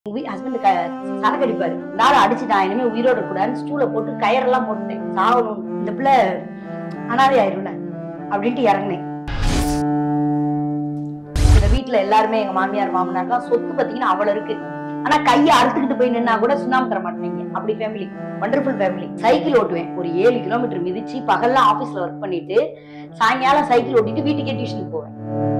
Husband சரக்கு அடிப்பாரு இந்த ஆளை அடிச்சுட்டான் இனிமே உயிரோட கூடாதுன்னு ஸ்டூல போட்டு கயரெல்லாம் போட்டேன் சாகணும் இந்த பிள்ளை அனாதை ஆயிரும்ல அப்படின்ட்டு இறங்கினேன் இந்த வீட்டுல எல்லாருமே எங்க மாமியார் மாமனார்லாம் சொத்து பாத்தீங்கன்னா அவ்வளவு இருக்கு ஆனா கையை அறுத்துக்கிட்டு போய் நின்னா கூட சுண்ணாம்பு தர மாட்டேங்க அப்படி ஃபேமிலி வண்டர்ஃபுல் ஃபேமிலி சைக்கிள் ஓட்டுவேன் ஒரு ஏழு கிலோமீட்டர் மிதிச்சு பகல்லாம் ஆபீஸ்ல ஒர்க் பண்ணிட்டு சாயங்காலம் சைக்கிள் ஓட்டிட்டு வீட்டுக்கே டியூஷனுக்கு போவேன்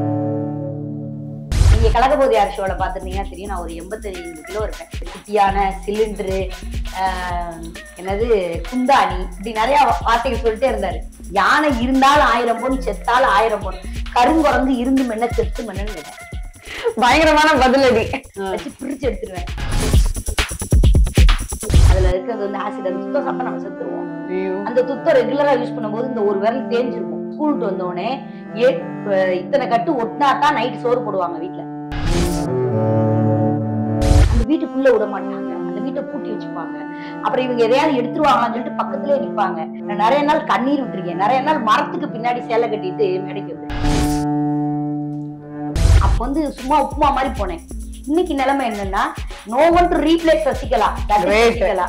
நீங்க கலகபோதி யார் ஷோல பாத்துருந்தீங்கன்னா தெரியும் நான் ஒரு எண்பத்தைந்து கிலோ இருப்பேன் குட்டியான சிலிண்டரு என்னது குந்தாணி இப்படி நிறைய வார்த்தைகள் சொல்லிட்டே இருந்தாரு யானை இருந்தால் ஆயிரம் பொன் செத்தால் ஆயிரம் பொன் கருங்குரங்கு இருந்து மென்ன செத்து மென்னு கேட்டேன் பயங்கரமான பதிலடி வச்சு பிரிச்சு எடுத்துருவேன் அதுல இருக்கிறது வந்து ஆசிட் அந்த சுத்தம் சாப்பிட்டா நம்ம செத்துருவோம் அந்த துத்தம் ரெகுலரா யூஸ் பண்ணும்போது இந்த ஒரு விரல் தேஞ்சிருக்கும் ஸ்கூல் விட்டு வந்த உடனே ஏ அஹ் இத்தனை கட்டு ஒட்டினா தான் நைட் சோறு போடுவாங்க வீட்ல அந்த வீட்டுக்குள்ள விட மாட்டாங்க அந்த வீட்டை பூட்டி வச்சுப்பாங்க அப்புறம் இவங்க எதையாவது எடுத்துருவாங்களான்னு சொல்லிட்டு பக்கத்துலயே நிப்பாங்க நான் நிறைய நாள் கண்ணீர் விட்டுருக்கேன் நிறைய நாள் மரத்துக்கு பின்னாடி சேலை கட்டிட்டு மேடைக்கு வந்து அப்ப வந்து சும்மா உப்புமா மாதிரி போனேன் இன்னைக்கு நிலைமை என்னன்னா no one to replace Sasikala That is Great. Sasikala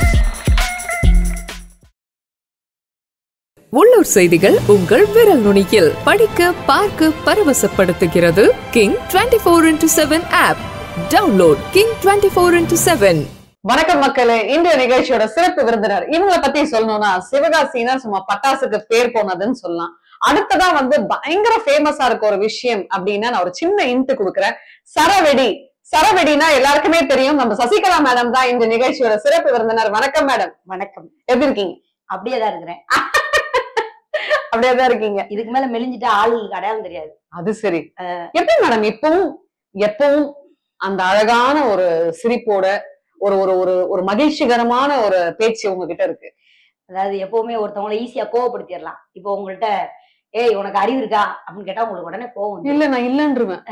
உள்ளூர் செய்திகள் உங்கள் விரல் நுனியில் படிக்க பார்க்க பரவசப்படுத்துகிறது King twenty four into seven app download King twenty four into seven வணக்கம் மக்களே இன்றைய நிகழ்ச்சியோட சிறப்பு விருந்தினர் இவங்கள பத்தி சொல்லணும்னா சிவகாசினா சும்மா பட்டாசுக்கு பேர் போனதுன்னு சொல்லலாம் அடுத்ததா வந்து பயங்கர ஃபேமஸா இருக்க ஒரு விஷயம் அப்படின்னா நான் ஒரு சின்ன இன்ட்டு கொடுக்குறேன் சரவெடி சரவெடினா எல்லாருக்குமே தெரியும் நம்ம சசிகலா மேடம் தான் இந்த நிகழ்ச்சியோட சிறப்பு விருந்தினர் வணக்கம் மேடம் வணக்கம் எப்படி இருக்கீங்க அப்படியே தான் இருக்கிறேன் அப்படியே தான் இருக்கீங்க இதுக்கு மேல மெலிஞ்சிட்டா ஆளுங்களுக்கு அடையாளம் தெரியாது அது சரி எப்படி மேடம் இப்பவும் எப்பவும் அந்த அழகான ஒரு சிரிப்போட ஒரு ஒரு ஒரு ஒரு மகிழ்ச்சிகரமான ஒரு பேச்சு உங்ககிட்ட இருக்கு அதாவது எப்பவுமே ஒருத்தவங்கள ஈஸியா கோவப்படுத்திடலாம் இப்போ உங்கள்ட்ட ஏய் உனக்கு அறிவு இருக்கா அப்படின்னு கேட்டா உங்களுக்கு உடனே கோவம் வந்துரும். இல்ல நான் இல்லன்றுவேன்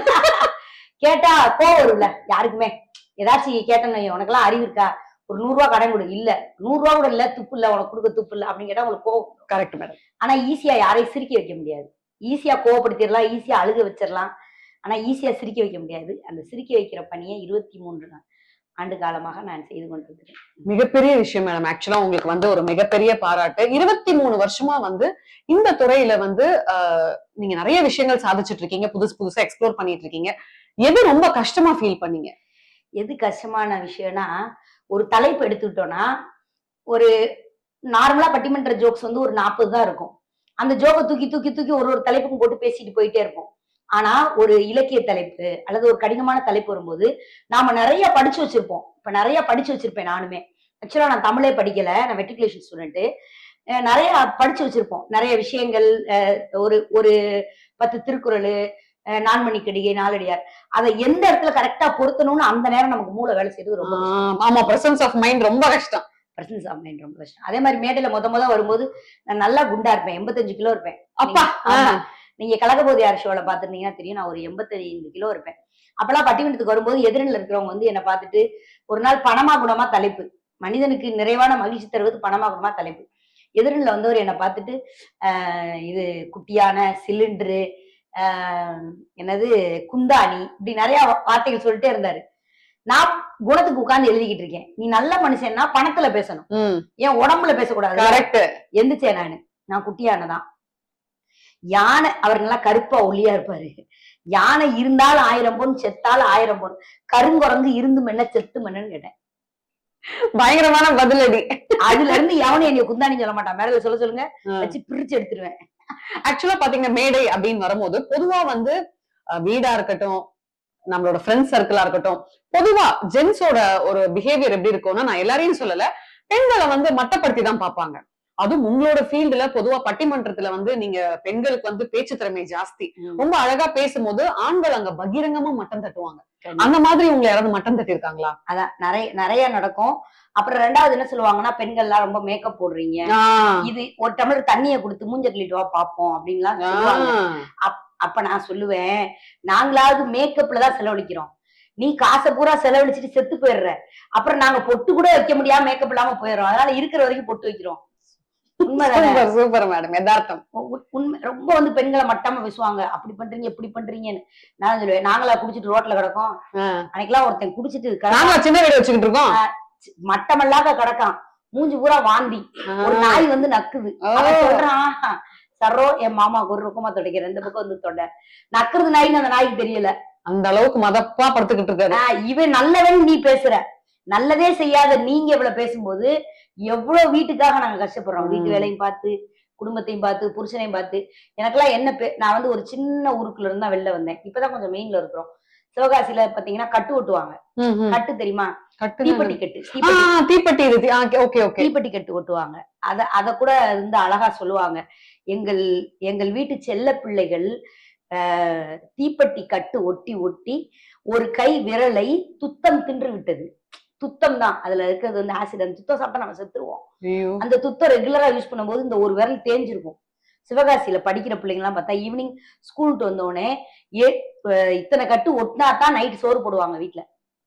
கேட்டா கோவம் வரும்ல யாருக்குமே ஏதாச்சும் கேட்டேன்னு உனக்கெல்லாம் அறிவு இருக்கா ஒரு நூறு ரூபா கடன் கொடு இல்ல நூறு ரூபா கூட இல்ல துப்பு இல்ல உனக்கு கொடுக்க துப்பு இல்ல அப்படின்னு கேட்டா உங்களுக்கு கோவம் வரும். கரெக்ட் மேடம் ஆனா ஈஸியா யாரையும் சிரிக்க வைக்க முடியாது ஈஸியா கோவப்படுத்திடலாம் ஈஸியா அழுக வச்சிடலாம் ஆனா ஈஸியா சிரிக்க வைக்க முடியாது அந்த சிரிக்க வைக்கிற பணியை இருபத்தி மூன்று நா- ஆண்டு காலமாக நான் செய்து கொண்டிருக்கிறேன் மிகப்பெரிய விஷயம் மேடம் ஆக்சுவலா உங்களுக்கு வந்து ஒரு மிகப்பெரிய பாராட்டு இருபத்தி மூணு வருஷமா வந்து இந்த துறையில வந்து ஆஹ், நீங்க நிறைய விஷயங்கள் சாதிச்சுட்டு இருக்கீங்க புதுசு புதுசா எக்ஸ்ப்ளோர் பண்ணிட்டு இருக்கீங்க எது ரொம்ப கஷ்டமா ஃபீல் பண்ணீங்க எது கஷ்டமான விஷயம்னா ஒரு தலைப்பு எடுத்துக்கிட்டோம்னா ஒரு நார்மலா பட்டிமன்ற ஜோக்ஸ் வந்து ஒரு நாற்பது தான் இருக்கும் அந்த ஜோக்கை தூக்கி தூக்கி தூக்கி ஒரு ஒரு தலைப்புக்கும் போட்டு பேசிட்டு போயிட்டே இருப்போம் ஆனா ஒரு இலக்கிய தலைப்பு அல்லது ஒரு கடினமான தலைப்பு வரும்போது நாம நிறைய படிச்சு வச்சிருப்போம் இப்ப நிறைய படிச்சு வச்சிருப்பேன் நானுமே ஆக்சுவலா நான் தமிழே படிக்கல நான் மெட்ரிகுலேஷன் ஸ்டூடெண்ட் நிறைய படிச்சு வச்சிருப்போம் நிறைய விஷயங்கள் அஹ், ஒரு ஒரு பத்து திருக்குறள் அஹ், நான்மணி கடிகை நாலடியார் அதை எந்த இடத்துல கரெக்டா பொருத்தணும்னு அந்த நேரம் நமக்கு மூளை வேலை செய்யறது ரொம்ப ஆஹ், ஆமா பிரசன்ஸ் ஆஃப் மைண்ட் ரொம்ப கஷ்டம் பிரசன்ஸ் ஆஃப் மைண்ட் ரொம்ப கஷ்டம் அதே மாதிரி மேடையில முத முத வரும்போது நான் நல்லா குண்டா இருப்பேன் எண்பத்தஞ்சு கிலோ இருப்பேன் அப்பா ஆமா. நீங்க கலகபோதி யார் ஷோல பாத்துருந்தீங்கன்னா தெரியும் நான் ஒரு எண்பத்தைந்து கிலோ இருப்பேன் அப்பெல்லாம் பட்டிமன்றத்துக்கு வரும்போது எதிரில் இருக்கிறவங்க வந்து என்னை பார்த்துட்டு ஒரு நாள் பணமா குணமா தலைப்பு மனிதனுக்கு நிறைவான மகிழ்ச்சி தருவது பணமா குணமா தலைப்பு எதிரில் வந்தவர் என்னை பார்த்துட்டு ஆஹ் இது குட்டியான சிலிண்டரு ஆஹ் என்னது குந்தாணி இப்படி நிறைய வார்த்தைகள் சொல்லிட்டே இருந்தாரு நான் குணத்துக்கு உட்கார்ந்து எழுதிக்கிட்டு இருக்கேன் நீ நல்ல மனுஷன்னா பணத்துல பேசணும் ம் ஏன் உடம்புல பேசக்கூடாது கரெக்ட் எந்திரிச்சேன் நானு நான் குட்டியானதான் யானை அவர் நல்லா கருப்பா ஒல்லியா இருப்பாரு யானை இருந்தால் ஆயிரம் பொன் செத்தால் ஆயிரம் பொன் கருங்குரங்கு இருந்து மென்ன செத்து மென்னு கேட்டேன் பயங்கரமான பதிலடி அதுல இருந்து எவனும் என்னைய குந்தாணி சொல்ல மாட்டான் மேல சொல்ல சொல்லுங்க ம். வச்சு பிரிச்சு எடுத்துருவேன் ஆக்சுவலா பாத்தீங்கன்னா மேடை அப்படின்னு வரும்போது பொதுவா வந்து அஹ், வீடா இருக்கட்டும் நம்மளோட ஃப்ரெண்ட்ஸ் சர்க்கிளா இருக்கட்டும் பொதுவா ஜென்ஸோட ஒரு பிஹேவியர் எப்படி இருக்கும்னா நான் எல்லாரையும் சொல்லல பெண்களை வந்து மட்டப்படுத்தி தான் பார்ப்பாங்க அதுவும் உங்களோட ஃபீல்டுல பொதுவா பட்டிமன்றத்துல வந்து நீங்க பெண்களுக்கு வந்து பேச்சு திறமை ஜாஸ்தி ரொம்ப அழகா பேசும்போது ஆண்கள் அங்க பகிரங்கமா மட்டம் தட்டுவாங்க அந்த மாதிரி உங்களை யாராவது மட்டம் தட்டிருக்காங்களா அதான் நிறைய நிறைய நடக்கும் அப்புறம் ரெண்டாவது என்ன சொல்லுவாங்கன்னா பெண்கள்லாம் ரொம்ப மேக்கப் போடுறீங்க இது ஒரு டம்ளர் தண்ணியை கொடுத்து மூஞ்ச கிள்ளிட்டு வா பாப்போம் அப்படின்லாம் சொல்லுவாங்க அப்ப நான் சொல்லுவேன் நாங்களாவது மேக்கப்ல தான் செலவழிக்கிறோம் நீ காசை பூரா செலவழிச்சிட்டு செத்து போயிடுற அப்புறம் நாங்க பொட்டு கூட வைக்க முடியாம மேக்கப் இல்லாம போயிடுறோம் அதனால இருக்கிற வரைக்கும் பொட்டு வைக்கிறோம் உண்மைதானே சூப்பர் சூப்பர் மேடம் யதார்த்தம் உ- உண்மை ரொம்ப வந்து பெண்களை மட்டமா பேசுவாங்க அப்படி பண்றீங்க இப்படி பண்றீங்கன்னு நான் சொல்லுவேன் நாங்களா குடிச்சிட்டு ரோட்ல கிடக்கோம் ஆ. அன்னைக்கெல்லாம் ஒருத்தன் குடிச்சிட்டு கிடக்கான். நாங்க சின்ன வீடு வச்சுக்கிட்டு இருக்கோம் மட்டமல்லாத கிடக்கான் மூஞ்சி பூரா வாந்தி ஒரு நாய் வந்து நக்குது ஓ. அவன் சொல்றான் சர்ரோ என் மாமாவுக்கு ஒரு பக்கமா துடைக்கிறேன் ரெண்டு பக்கம் வந்து தொண்டை நக்குறது நாயின்னு அந்த நாய்க்கு தெரியல அந்த அளவுக்கு மதப்பா படுத்துக்கிட்டு இருக்காரு ஆஹ் இவன் நல்லவன் நீ பேசுற நல்லதே செய்யாத நீங்க இவ்வளவு பேசும்போது எவ்வளவு வீட்டுக்காக நாங்க கஷ்டப்படுறோம் வீட்டு ம். வேலையும் பார்த்து குடும்பத்தையும் பார்த்து புருஷனையும் பார்த்து எனக்கெல்லாம் என்ன பே நான் வந்து ஒரு சின்ன ஊருக்குள்ள இருந்தா வெளில வந்தேன் இப்பதான் கொஞ்சம் மெயின்ல இருக்கிறோம் சிவகாசியில பாத்தீங்கன்னா கட்டு ஓட்டுவாங்க ம், ம். கட்டு தெரியுமா கட்டு தீப்பெட்டி கட்டு ஆ, தீப்பெட்டி தீப்பெட்டி இது ஓகே ஓகே தீப்பெட்டி கட்டு ஓட்டுவாங்க அத அத கூட வந்து அழகா சொல்லுவாங்க எங்கள் எங்கள் வீட்டு செல்ல பிள்ளைகள் ஆஹ், தீப்பெட்டி கட்டு ஒட்டி ஒட்டி ஒரு கை விரலை துத்தம் தின்று விட்டது துத்தம் தான் அதுல இருக்கிறது வந்து ஆசிட் அந்த துத்தம் சாப்பிட்டா நம்ம செத்துருவோம் ஐயோ அந்த துத்தம் ரெகுலரா யூஸ் பண்ணும்போது இந்த ஒரு விரல் தேஞ்சிருக்கும் சிவகாசியில படிக்கிற பிள்ளைங்கலாம் பார்த்தா ஈவினிங் ஸ்கூல் விட்டு வந்தோடனே ஏ அஹ் இத்தனை கட்டு ஒட்டினா தான் நைட் சோறு போடுவாங்க வீட்ல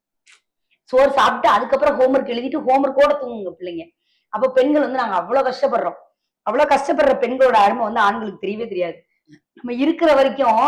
சோறு சாப்பிட்டு அதுக்கப்புறம் ஹோம்ஒர்க் எழுதிட்டு ஹோம்ஒர்க்கோட தூங்குங்க பிள்ளைங்க அப்போ பெண்கள் வந்து நாங்க அவ்வளவு கஷ்டப்படுறோம் அவ்வளவு கஷ்டப்படுற பெண்களோட அருமை வந்து ஆண்களுக்கு தெரியவே தெரியாது நம்ம இருக்கிற வரைக்கும்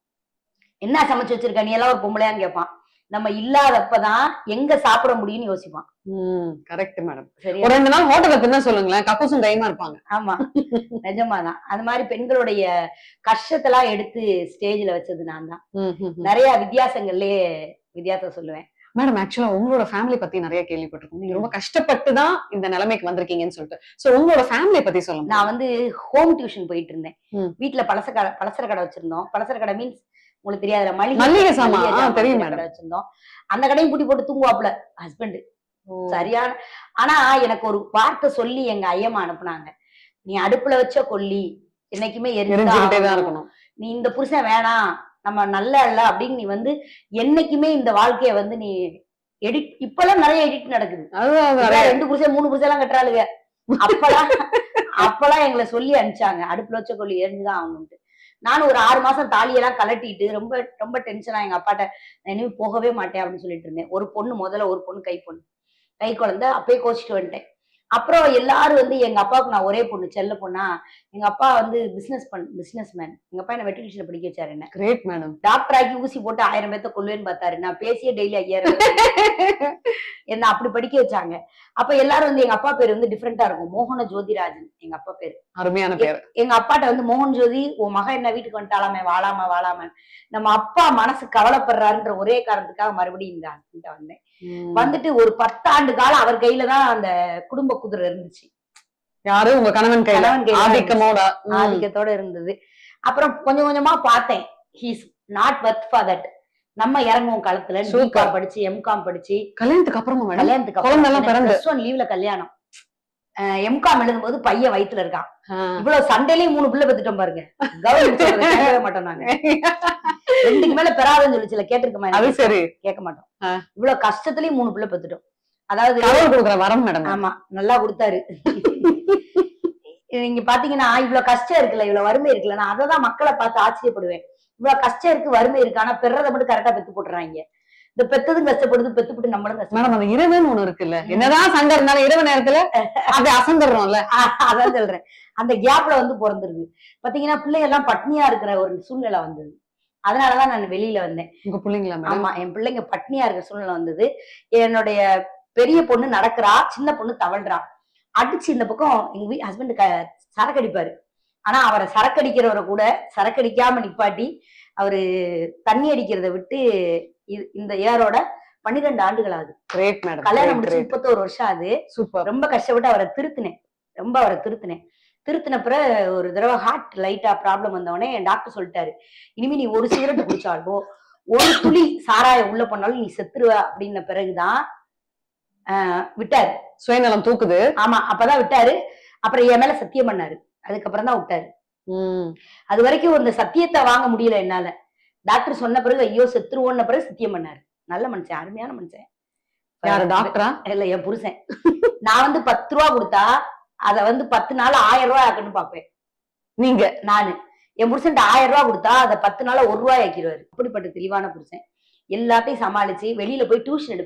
என்ன சமைச்சு வச்சிருக்க நீ எல்லாம் ஒரு பொம்பளையான்னு கேட்பான் நம்ம இல்லாதப்பதான் எங்க சாப்பிட முடியும்னு யோசிப்பான் ம் கரெக்ட் மேடம் சரியா ஒரு ரெண்டு நாள் ஹோட்டல்ல தின்ன சொல்லுங்களேன் கக்கூசும் கைமா இருப்பாங்க ஆமா நிஜமாதான் அது மாதிரி பெண்களுடைய கஷ்டத்தெல்லாம் எடுத்து ஸ்டேஜ்ல வச்சது நான் தான் ம், ம், ம். நிறைய வித்தியாசங்கள்லயே வித்தியாசம் சொல்லுவேன் மேடம் ஆக்சுவலா உங்களோட ஃபேமிலி பத்தி நிறைய கேள்விப்பட்டிருக்கோம் நீங்க ரொம்ப கஷ்டப்பட்டு தான் இந்த நிலைமைக்கு வந்திருக்கீங்கன்னு சொல்லிட்டு சோ உங்களோட ஃபேமிலியை பத்தி சொல்லுங்க நான் வந்து ஹோம் டியூஷன் போயிட்டு இருந்தேன் ம். வீட்டுல பலச கடை பலசர கடை வச்சிருந்தோம் பலசர கடை மீன்ஸ் உங்களுக்கு தெரியாதுல மளிகை மல்லிகை சாமான், மளிகை ஆ, சாமான் தெரியும் கடை madam. வச்சிருந்தோம் அந்த கடையும் பூட்டி போட்டு தூங்குவாப்புல ஹஸ்பண்ட் சரியான ஆனா எனக்கு ஒரு வார்த்தை சொல்லி எங்க ஐயம்மா அனுப்புனாங்க நீ அடுப்புல வச்ச கொல்லி என்னைக்குமே எரிஞ்சுக்கிட்டே தான் எரிஞ்சுதான் இருக்கணும் நீ இந்த புருஷன் வேணாம் நம்ம நல்ல இல்ல அப்படின்னு நீ வந்து என்னைக்குமே இந்த வாழ்க்கைய வந்து நீ எடிட் இப்பெல்லாம் நிறைய எடிட் நடக்குது அதுதான் அது இப்பெல்லாம் ரெண்டு புருஷன் மூணு புருஷன் எல்லாம் கட்டுறாளுங்க அப்பெல்லாம் அப்பெல்லாம் எங்களை சொல்லி அனுப்பிச்சாங்க அடுப்புல வச்ச கொள்ளி எரிஞ்சுதான் ஆகணும்ட்டு நானும் ஒரு ஆறு மாசம் தாலியெல்லாம் கலட்டிட்டு ரொம்ப ரொம்ப டென்ஷனா எங்க அப்பாட்ட நான் இனிமே போகவே மாட்டேன் அப்படின்னு சொல்லிட்டு இருந்தேன் ஒரு பொண்ணு முதல்ல ஒரு பொண்ணு கை பொண்ணு கை குழந்தை அப்பயே கோச்சிட்டு வந்துட்டேன் அப்புறம் எல்லாரும் வந்து எங்க அப்பாவுக்கு நான் ஒரே பொண்ணு செல்ல பொண்ணா எங்க அப்பா வந்து பிசினஸ் பண் பிசினஸ் மேன் எங்க அப்பா என்ன வெட்டிலேஷன் படிக்க வச்சாரு என்ன கிரேட் மேடம் டாக்டர் ஆக்கி ஊசி போட்டு ஆயிரம் பேர்த்த கொள்வேன்னு பார்த்தாரு நான் பேசிய டெய்லி ஐயாயிரம் பேர் என்ன அப்படி படிக்க வச்சாங்க அப்ப எல்லாரும் வந்து எங்க அப்பா பேர் வந்து டிஃப்ரெண்டா இருக்கும் மோகன ஜோதிராஜன் எங்க அப்பா பேர் அருமையான பேர் எங்க அப்பாட்ட வந்து மோகன் ஜோதி உன் மகன் என்ன வீட்டுக்கு வந்துட்டாலாமே வாழாம வாழாம நம்ம அப்பா மனசு கவலைப்படுறாருன்ற ஒரே காரணத்துக்காக மறுபடியும் இந்த ஹஸ்பண்ட வந்தேன் ம். வந்துட்டு ஒரு பத்தாண்டு காலம் அவர் கையில தான் அந்த குடும்ப குதிரை இருந்துச்சு யாரு உங்க கணவன் கையில கணவன் கையில ஆதிக்கமோட ம். ஆதிக்கத்தோட இருந்தது அப்புறம் கொஞ்சம் கொஞ்சமா பார்த்தேன் he's not worth for that நம்ம இறங்குவோம் களத்துல Super. பிகாம் படிச்சு எம்காம் படிச்சு கல்யாணத்துக்கு அப்புறமா மேடம் கல்யாணத்துக்கு குழந்தை எல்லாம் பிறந்து. பிளஸ் ஒன் லீவ்ல கல்யாணம் எம்காம் எழுதும்போது பையன் வயித்துல இருக்கான் ஆ. இவ்வளவு சண்டையிலயும் மூணு பிள்ளை பெத்துட்டோம் பாருங்க கவர்மெண்ட் சொல்றதை கேட்கவே மாட்டோம் நாங்க ரெண்டுக்கு மேல பெறாதுன்னு சொல்லிச்சுல கேட்டிருக்கமா அது சரி கேட்க மாட்டோம் ஆ. இவ்வளவு கஷ்டத்துலயும் மூணு பிள்ளை பெத்துட்டோம் அதாவது கடவுள் கொடுக்குற வரம் மேடம் ஆமா நல்லா கொடுத்தாரு நீங்க பாத்தீங்கன்னா இவ்வளவு கஷ்டம் இருக்குல்ல இவ்வளவு வறுமை இருக்குல்ல நான் அதை தான் மக்களை பார்த்து ஆச்சரியப்படுவேன் இவ்வளவு கஷ்டம் இருக்கு வறுமை இருக்கு ஆனா பெறதை மட்டும் கரெக்டா பெத்து போட்டுறாங்க இந்த பெத்ததும் கஷ்டப்படுது பெத்துப்பட்டு நம்மளும் கஷ்டம் மேடம் அந்த இரவுன்னு ஒண்ணு இருக்குல்ல என்னதான் சண்டை இருந்தாலும் இரவு நேரத்துல அது அசந்துடுறோம்ல அதான் சொல்றேன் அந்த கேப்ல வந்து பிறந்துருது பாத்தீங்கன்னா பிள்ளைங்க எல்லாம் பட்னியா இருக்கிற ஒரு சூழ்நிலை வந்தது அதனாலதான் நான் வெளியில வந்தேன் உங்க பிள்ளைங்களா மேடம் ஆமா என் பிள்ளைங்க பட்னியா இருக்கிற சூழ்நிலை வந்தது என்னுடைய பெரிய பொண்ணு நடக்கிறா சின்ன பொண்ணு தவழ்றா அடிச்சு இந்த பக்கம் எங்க வீ ஹஸ்பண்ட் சரக்கு அடிப்பாரு ஆனா அவரை சரக்கு அடிக்கிறவரை கூட சரக்கு அடிக்காம நிப்பாட்டி அவரு தண்ணி அடிக்கிறத விட்டு இ- இந்த ஏரோட பன்னிரெண்டு ஆண்டுகள் ஆகுது கிரேட் மேடம் கல்யாணம் முடிச்சு முப்பத்தோரு வருஷம் ஆகுது சூப்பர் ரொம்ப கஷ்டப்பட்டு அவரை திருத்தினேன் ரொம்ப அவரை திருத்தினேன் திருத்தின பிறகு ஒரு தடவை ஹார்ட் லைட்டா ப்ராப்ளம் வந்தவொடனே டாக்டர் சொல்லிட்டாரு இனிமே நீ ஒரு சிகரெட் குடிச்சாலோ ஒரு துளி சாராயம் உள்ள பண்ணாலும் நீ செத்துருவ அப்படின்ன பிறகுதான் ஆஹ், விட்டாரு சுயநலம் தூக்குது ஆமா அப்பதான் விட்டாரு அப்புறம் என் மேல சத்தியம் பண்ணாரு அதுக்கப்புறம் தான் விட்டாரு ம். அது வரைக்கும் இந்த சத்தியத்தை வாங்க முடியல என்னால டாக்டர் சொன்ன பிறகு ஐயோ செத்துருவோன்ன பிறகு சத்தியம் பண்ணாரு நல்ல மனுஷன் அருமையான மனுஷன் யாரு டாக்டரா இல்ல என் புருஷன் நான் வந்து பத்து ரூபா கொடுத்தா அத வந்து பத்து நாள் ஆயிரம் ரூபாய் ஆக்கணும்னு பாப்பேன் நீங்க நானு என் புருஷன்ட்ட ஆயிரம் ரூபாய் கொடுத்தா அதை பத்து நாள்ல ஒரு ரூபாய் ஆக்கிடுவாரு அப்படிப்பட்ட தெளிவான புருஷன் எல்லாத்தையும் சமாளிச்சு வெளியில போய் டியூஷன் எடுப்பேன்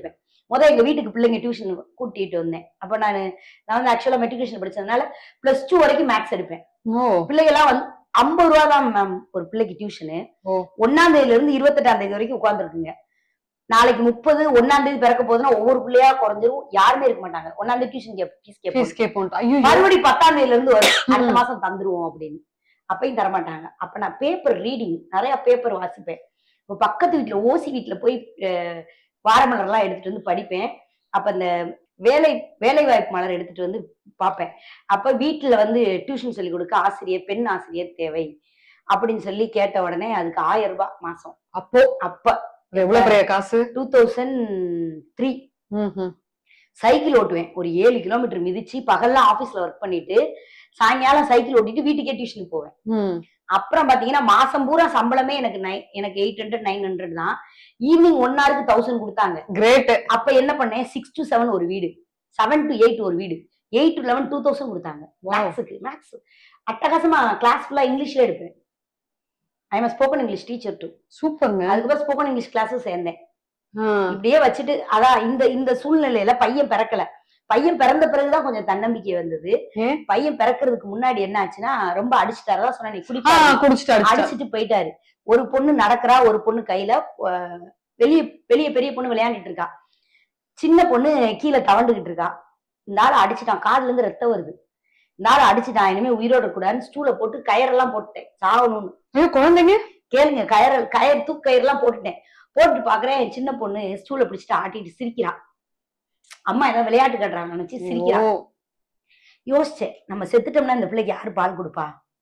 முத எங்க வீட்டுக்கு பிள்ளைங்க டியூஷன் கூட்டிட்டு வந்தேன் அப்ப நான் நான் வந்து ஆக்சுவலா மெட்ரிகுலேஷன் படிச்சதுனால பிளஸ் டூ வரைக்கும் மேக்ஸ் எடுப்பேன் ஓ பிள்ளைகள்லாம் வந்து ஐம்பது ரூபா தான் மேம் ஒரு பிள்ளைக்கு டியூஷனு ஓ. ஒன்னாம் தேதியில இருந்து இருபத்தெட்டாம் தேதி வரைக்கும் உட்காந்துருக்குங்க நாளைக்கு முப்பது ஒன்னாம் தேதி பிறக்க போகுதுன்னா ஒவ்வொரு பிள்ளையா குறைஞ்சிரும் யாருமே இருக்க மாட்டாங்க ஒன்னாம் தேதி டியூஷன் ஃபீஸ் கேட்பாங்க ஃபீஸ் கேட்போம் ஐயோ மறுபடியும் பத்தாம் தேதியில இருந்து வரும் அடுத்த மாசம் தந்துருவோம் அப்படின்னு அப்பயும் தர மாட்டாங்க அப்ப நான் பேப்பர் ரீடிங் நிறைய பேப்பர் வாசிப்பேன் இப்போ பக்கத்து வீட்டுல ஓசி வீட்டுல போய் அஹ், வாரமலர்லாம் எடுத்துட்டு வந்து படிப்பேன் அப்ப இந்த வேலை வேலை வாய்ப்பு மலர் எடுத்துட்டு வந்து பார்ப்பேன் அப்ப வீட்டுல வந்து டியூஷன் சொல்லி கொடுக்க ஆசிரியர் பெண் ஆசிரியர் தேவை அப்படின்னு சொல்லி கேட்ட உடனே அதுக்கு ஆயிரம் ரூபாய் மாசம் அப்போ அப்ப எவ்வளவு பெரிய காசு டூ தௌசண்ட் த்ரீ ம்ஹும். சைக்கிள் ஓட்டுவேன் ஒரு ஏழு கிலோமீட்டர் மிதிச்சு பகல்லாம் ஆபீஸ்ல ஒர்க் பண்ணிட்டு சாயங்காலம் சைக்கிள் ஓட்டிட்டு வீட்டுக்கே டியூஷனுக்கு போவேன் ம். அப்புறம் பாத்தீங்கன்னா மாசம் பூரா சம்பளமே எனக்கு நை எனக்கு எயிட் ஹண்ட்ரட் நைன் ஹண்ட்ரட் தான் ஈவினிங் ஒன் ஹவருக்கு தௌசண்ட் கொடுத்தாங்க கிரேட் அப்ப என்ன பண்ணேன் சிக்ஸ் டு செவன் ஒரு வீடு செவன் டு எயிட் ஒரு வீடு eight to eleven two thousand கொடுத்தாங்க மேக்ஸுக்கு மேக்ஸ் அட்டகாசமா கிளாஸ் ஃபுல்லா இங்கிலீஷ்ல எடுப்பேன் I am spoken English teacher too சூப்பர்ங்க அதுக்கப்புறம் ஸ்போக்கன் இங்கிலீஷ் கிளாஸும் சேர்ந்தேன் ஆ. இப்படியே வச்சுட்டு அதான் இந்த இந்த சூழ்நிலையில பையன் பிறக்கல பையன் பிறந்த பிறகுதான் கொஞ்சம் தன்னம்பிக்கை வந்தது ஏன்? பையன் பிறக்கிறதுக்கு முன்னாடி என்ன ஆச்சுன்னா ரொம்ப அடிச்சுட்டாரு அதான் சொன்னேன் ஆ, குடிப்பாரு குடிச்சிட்டு அடிச்சிட்டா அடிச்சுட்டு போயிட்டாரு ஒரு பொண்ணு நடக்கிறா ஒரு பொண்ணு கையில அஹ், வெளிய வெளிய பெரிய பொண்ணு விளையாண்டுட்டு இருக்கா சின்ன பொண்ணு கீழே தவண்டுகிட்டு இருக்கா இந்த ஆள் அடிச்சுட்டான் காதுல இருந்து ரத்தம் வருது இந்த ஆள் அடிச்சுட்டான் இனிமே உயிரோட இருக்கக்கூடாதுன்னு ஸ்டூல போட்டு கயரெல்லாம் போட்டுட்டேன் சாகணும்னு ஐயோ குழந்தைங்க கேளுங்க கயர் கயர் தூக்கு கயிறுலாம் போட்டுட்டேன் போட்டு பாக்குறேன் என் சின்ன பொண்ணு ஸ்டூல பிடிச்சிட்டு ஆட்டிட்டு சிரிக்கிறா அம்மா ஏதோ விளையாட்டு கட்டுறாங்க நினைச்சு சிரிக்கிறா ஓ. யோசிச்சேன் நம்ம செத்துட்டோம்னா இந்த பிள்ளைக்கு யாரு பால் கொடுப்பா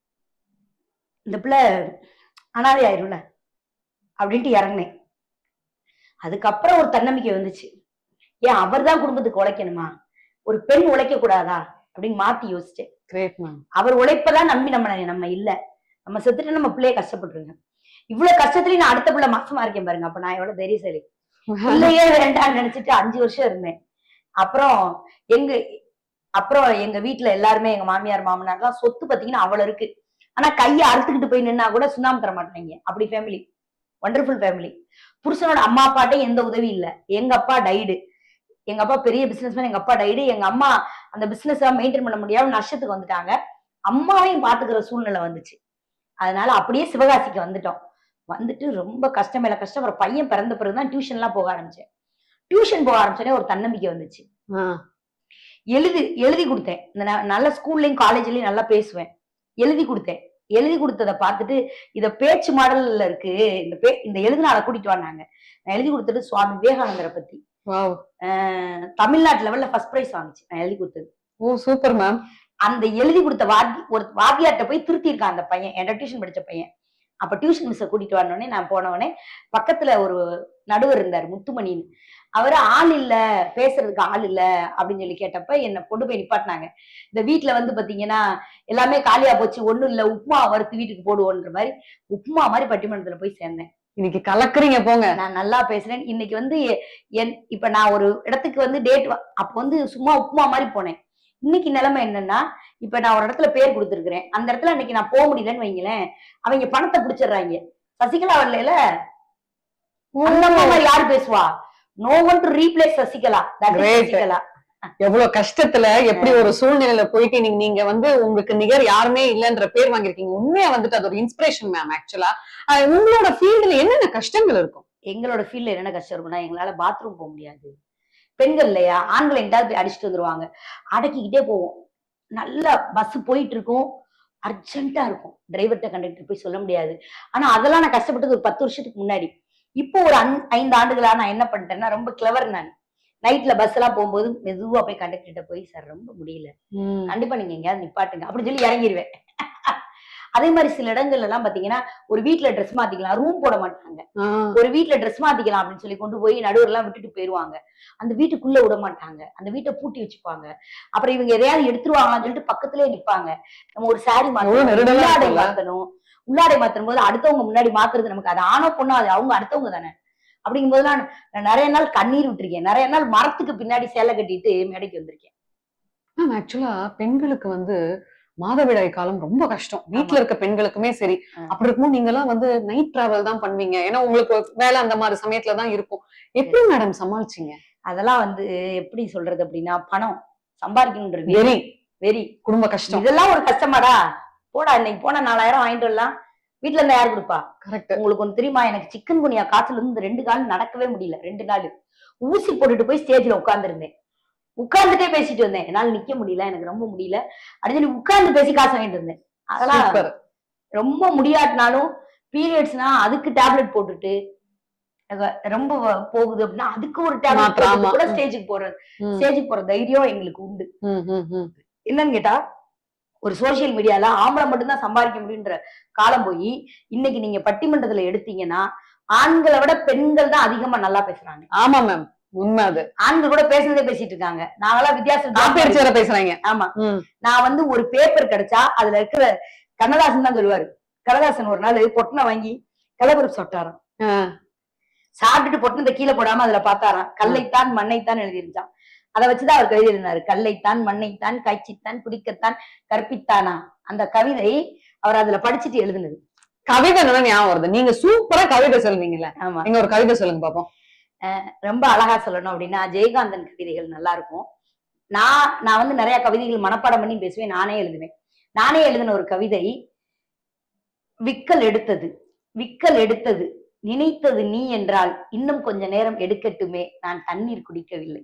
இந்த பிள்ளை அனாதை ஆயிரும்ல அப்படின்ட்டு இறங்கினேன் அதுக்கப்புறம் ஒரு தன்னம்பிக்கை வந்துச்சு ஏன் அவர் தான் குடும்பத்துக்கு உழைக்கணுமா ஒரு பெண் உழைக்க கூடாதா அப்படின்னு மாத்தி யோசிச்சேன் கிரேட் மேம் அவர் உழைப்பதான் நம்பி நம்ம நம்ம இல்ல நம்ம செத்துட்டு நம்ம பிள்ளைய கஷ்டப்பட்டுருங்க இவ்வளவு கஷ்டத்துலயும் நான் அடுத்த பிள்ளை மாசமா இருக்கேன் பாருங்க அப்ப நான் எவ்வளவு தைரியசாலி பிள்ளையே வேண்டாம்னு நினைச்சிட்டு அஞ்சு வருஷம் இருந்தேன் அப்புறம் எங்க அப்புறம் எங்க வீட்டுல எல்லாருமே எங்க மாமியார் மாமனார்லாம் சொத்து பாத்தீங்கன்னா அவ்வளவு இருக்கு ஆனா கையை அறுத்துக்கிட்டு போய் நின்னா கூட சுண்ணாம்பு தர மாட்டாங்க அப்படி ஃபேமிலி ஒண்டர்ஃபுல் ஃபேமிலி புருஷனோட அம்மா அப்பாட்டையும் எந்த உதவி இல்ல எங்க அப்பா டைடு எங்க அப்பா பெரிய பிசினஸ்மேன் எங்க அப்பா டைடு எங்க அம்மா அந்த பிசினஸ் மெயின்டைன் பண்ண முடியாம நஷ்டத்துக்கு வந்துட்டாங்க அம்மாவையும் பாத்துக்கிற சூழ்நிலை வந்துச்சு அதனால அப்படியே சிவகாசிக்கு வந்துட்டோம் வந்துட்டு ரொம்ப கஷ்டம் மேல கஷ்டம் அப்புறம் பையன் பிறந்த பிறகுதான் டியூஷன் எல்லாம் போக ஆரம்பிச்சேன் டியூஷன் போக ஆரம்பிச்சோடனே ஒரு தன்னம்பிக்கை வந்துச்சு ஆ. எழுதி எழுதி கொடுத்தேன் இந்த ந- நல்ல ஸ்கூல்லயும் காலேஜ்லயும் நல்லா பேசுவேன் எழுதி கொடுத்தேன் எழுதி கொடுத்ததை பார்த்துட்டு இத பேச்சு மாடல்ல இருக்கு இந்த பே இந்த எழுதினால கூட்டிட்டு வந்தாங்க நான் எழுதி கொடுத்தது சுவாமி விவேகானந்தரை பத்தி வாவ் அஹ் தமிழ்நாட்டு லெவல்ல ஃபர்ஸ்ட் பிரைஸ் வாங்குச்சு நான் எழுதி கொடுத்தது ஓ சூப்பர் மேம் அந்த எழுதி கொடுத்த வாத்தி ஒரு வாத்தியார்ட்ட போய் திருத்தியிருக்கான் அந்த பையன் என்கிட்ட டியூஷன் படிச்ச பையன் அப்ப டியூஷன் மிஸ்ஸை கூட்டிட்டு வரணுன்னே நான் போனவொடனே பக்கத்துல ஒரு நடுவர் இருந்தார் முத்துமணின்னு அவரு ஆள் இல்ல பேசுறதுக்கு ஆள் இல்ல அப்படின்னு சொல்லி கேட்டப்ப என்ன கொண்டு போய் நிப்பாட்டினாங்க இந்த வீட்டுல வந்து பாத்தீங்கன்னா எல்லாமே காலியா போச்சு ஒண்ணும் இல்ல உப்புமா வறுத்து வீட்டுக்கு போடுவோன்ற மாதிரி உப்புமா மாதிரி பட்டிமன்றத்துல போய் சேர்ந்தேன் இன்னைக்கு கலக்குறீங்க போங்க நான் நல்லா பேசுறேன் இன்னைக்கு வந்து எ- என் இப்ப நான் ஒரு இடத்துக்கு வந்து டேட் அப்ப வந்து சும்மா உப்புமா மாதிரி போனேன் இன்னைக்கு நிலைமை என்னன்னா இப்ப நான் ஒரு இடத்துல பேர் கொடுத்துருக்கிறேன் அந்த இடத்துல இன்னைக்கு நான் போக முடியலன்னு வைங்களேன் அவங்க பணத்தை பிடிச்சிடுறாங்க சசிகலா வரல அந்த அம்மா மாதிரி யாரு பேசுவா no one to replace Sasikala That is Great. Sasikala எவ்வளவு கஷ்டத்துல எப்படி ஒரு சூழ்நிலையில போயிட்டு நீங்க நீங்க வந்து உங்களுக்கு நிகர் யாருமே இல்லன்ற பேர் வாங்கிருக்கீங்க உண்மையா வந்துட்டு அது ஒரு இன்ஸ்பிரேஷன் மேம் ஆக்சுவலா உங்களோட ஃபீல்டுல என்னென்ன கஷ்டங்கள் இருக்கும் எங்களோட ஃபீல்ட்ல என்ன கஷ்டம் இருக்கும்னா எங்களால பாத்ரூம் போக முடியாது பெண்கள் இல்லையா ஆண்கள் எங்கிட்டாவது போய் அடிச்சுட்டு வந்துருவாங்க அடக்கிக்கிட்டே போவோம் நல்லா பஸ் போயிட்டு இருக்கும் அர்ஜென்ட்டா இருக்கும் டிரைவர்கிட்ட கண்டக்டர் போய் சொல்ல முடியாது ஆனா அதெல்லாம் நான் கஷ்டப்பட்டது ஒரு பத்து வருஷத்துக்கு முன்னாடி இப்போ ஒரு அஞ் ஐந்து ஆண்டுகளா நான் என்ன பண்ணிட்டேன்னா ரொம்ப கிளவர் நான் நைட்ல பஸ் எல்லாம் போகும்போது மெதுவா போய் கண்டக்டர்கிட்ட போய் சார் ரொம்ப முடியல கண்டிப்பா நீங்க எங்கேயாவது நிப்பாட்டுங்க அப்படின்னு சொல்லி இறங்கிடுவேன் அதே மாதிரி சில இடங்கள்ல எல்லாம் பாத்தீங்கன்னா ஒரு வீட்ல ட்ரெஸ் மாத்திக்கலாம் ரூம் போட மாட்டாங்க ஆஹ் ஒரு வீட்ல ட்ரெஸ் மாத்திக்கலாம் அப்படின்னு சொல்லி கொண்டு போய் நடுவர் எல்லாம் விட்டுட்டு போயிருவாங்க அந்த வீட்டுக்குள்ள விட மாட்டாங்க அந்த வீட்டை பூட்டி வச்சுப்பாங்க அப்புறம் இவங்க எதையாவது எடுத்துருவாங்களான்னு சொல்லிட்டு பக்கத்துலயே நிப்பாங்க நம்ம ஒரு சாரி எவ்வளவு மாத்தணும் நெருடலா உள்ளாடை இருக்கும்ல? மாத்தணும் உள்ளாடை மாத்தும் போது அடுத்தவங்க முன்னாடி மாத்துறது நமக்கு அது ஆணோ பொண்ணோ அது அவங்க அடுத்தவங்க தானே அப்படிங்கும் போதெல்லாம் நான் நிறைய நாள் கண்ணீர் விட்டுருக்கேன் நிறைய நாள் மரத்துக்கு பின்னாடி சேலை கட்டிட்டு மேடைக்கு வந்திருக்கேன் மேம் ஆக்சுவலா பெண்களுக்கு வந்து மாதவிடாய் காலம் ரொம்ப கஷ்டம் வீட்ல இருக்க பெண்களுக்குமே சரி ஆ. அப்படி இருக்கும்போது நீங்க எல்லாம் வந்து நைட் டிராவல் தான் பண்ணுவீங்க ஏன்னா உங்களுக்கு வேலை அந்த மாதிரி சமயத்துல தான் இருக்கும் எப்படி மேடம் சமாளிச்சீங்க அதெல்லாம் வந்து எப்படி சொல்றது அப்படின்னா பணம் சம்பாதிக்கணுன்றது வெறி வெறி குடும்ப கஷ்டம் இதெல்லாம் ஒரு கஷ்டமாடா போடா இன்னைக்கு போனா நாலாயிரம் வாங்கிட்டு வரலாம் வீட்டுல இருந்தா யார் கொடுப்பா கரெக்ட் உங்களுக்கு ஒண்ணு தெரியுமா எனக்கு சிக்கன் குனியா காய்ச்சல் இருந்து இந்த ரெண்டு கால் நடக்கவே முடியல ரெண்டு நாள் ஊசி போட்டுட்டு போய் ஸ்டேஜ்ல உட்கார்ந்திருந்தேன் உட்கார்ந்துட்டே பேசிட்டு வந்தேன் என்னால நிக்க முடியல எனக்கு ரொம்ப முடியல அப்படின்னு சொல்லி உட்கார்ந்து பேசி காசு வாங்கிட்டு இருந்தேன் அதெல்லாம் சூப்பர் ரொம்ப முடியாட்டினாலும் பீரியட்ஸ்னா அதுக்கு டேப்லெட் போட்டுட்டு அஹ் ரொம்ப வ- போகுது அப்படின்னா அதுக்கு ஒரு டேப்லெட் மாத்திரை, ஆமா. கூட ஸ்டேஜுக்கு போறது ம், ஸ்டேஜுக்கு போற தைரியம் எங்களுக்கு உண்டு ம், ம், ம். என்னன்னு கேட்டா ஒரு சோசியல் மீடியால ஆம்பளை மட்டும்தான் சம்பாதிக்க முடியுன்ற காலம் போய் இன்னைக்கு நீங்க பட்டிமன்றத்துல எடுத்தீங்கன்னா ஆண்களை விட பெண்கள் தான் அதிகமா நல்லா பேசுறாங்க ஆமா மேம் உண்மை அது ஆண்கள் கூட பேசுனதே பேசிட்டு இருக்காங்க நாங்களாம் வித்தியாசம் காப்பீடு வேற பேசுறாங்க ஆமா ம். நான் வந்து ஒரு பேப்பர் கிடைச்சா அதுல இருக்கிற கண்ணதாசன் தான் சொல்லுவாரு கண்ணதாசன் ஒரு நாள் பொட்டனை வாங்கி கலபுரம் சொட்டாராம் ஆ, சாப்பிட்டுட்டு பொட்டனத்தை கீழே போடாம அதுல பார்த்தாராம் கல்லைத்தான் மண்ணைத்தான் எழுதியிருந்தான் அதை வச்சுதான் அவர் கவிதை எழுதினாரு கல்லைத்தான் மண்ணைத்தான் காய்ச்சித்தான் குடிக்கத்தான் கற்பித்தானா அந்த கவிதை அவர் அதுல படிச்சுட்டு எழுதுனது கவிதை என்ன ஞாபகம் வருது நீங்க சூப்பரா கவிதை சொல்வீங்கல்ல ஆமா நீங்க ஒரு கவிதை சொல்லுங்க பாப்போம் ரொம்ப அழகா சொல்லணும் அப்படின்னா ஜெயகாந்தன் கவிதைகள் நல்லா இருக்கும் நான் நான் வந்து நிறைய கவிதைகள் மனப்பாடம் பண்ணி பேசுவேன் நானே எழுதுவேன் நானே எழுதின ஒரு கவிதை விக்கல் எடுத்தது விக்கல் எடுத்தது நினைத்தது நீ என்றால் இன்னும் கொஞ்ச நேரம் எடுக்கட்டுமே நான் தண்ணீர் குடிக்கவில்லை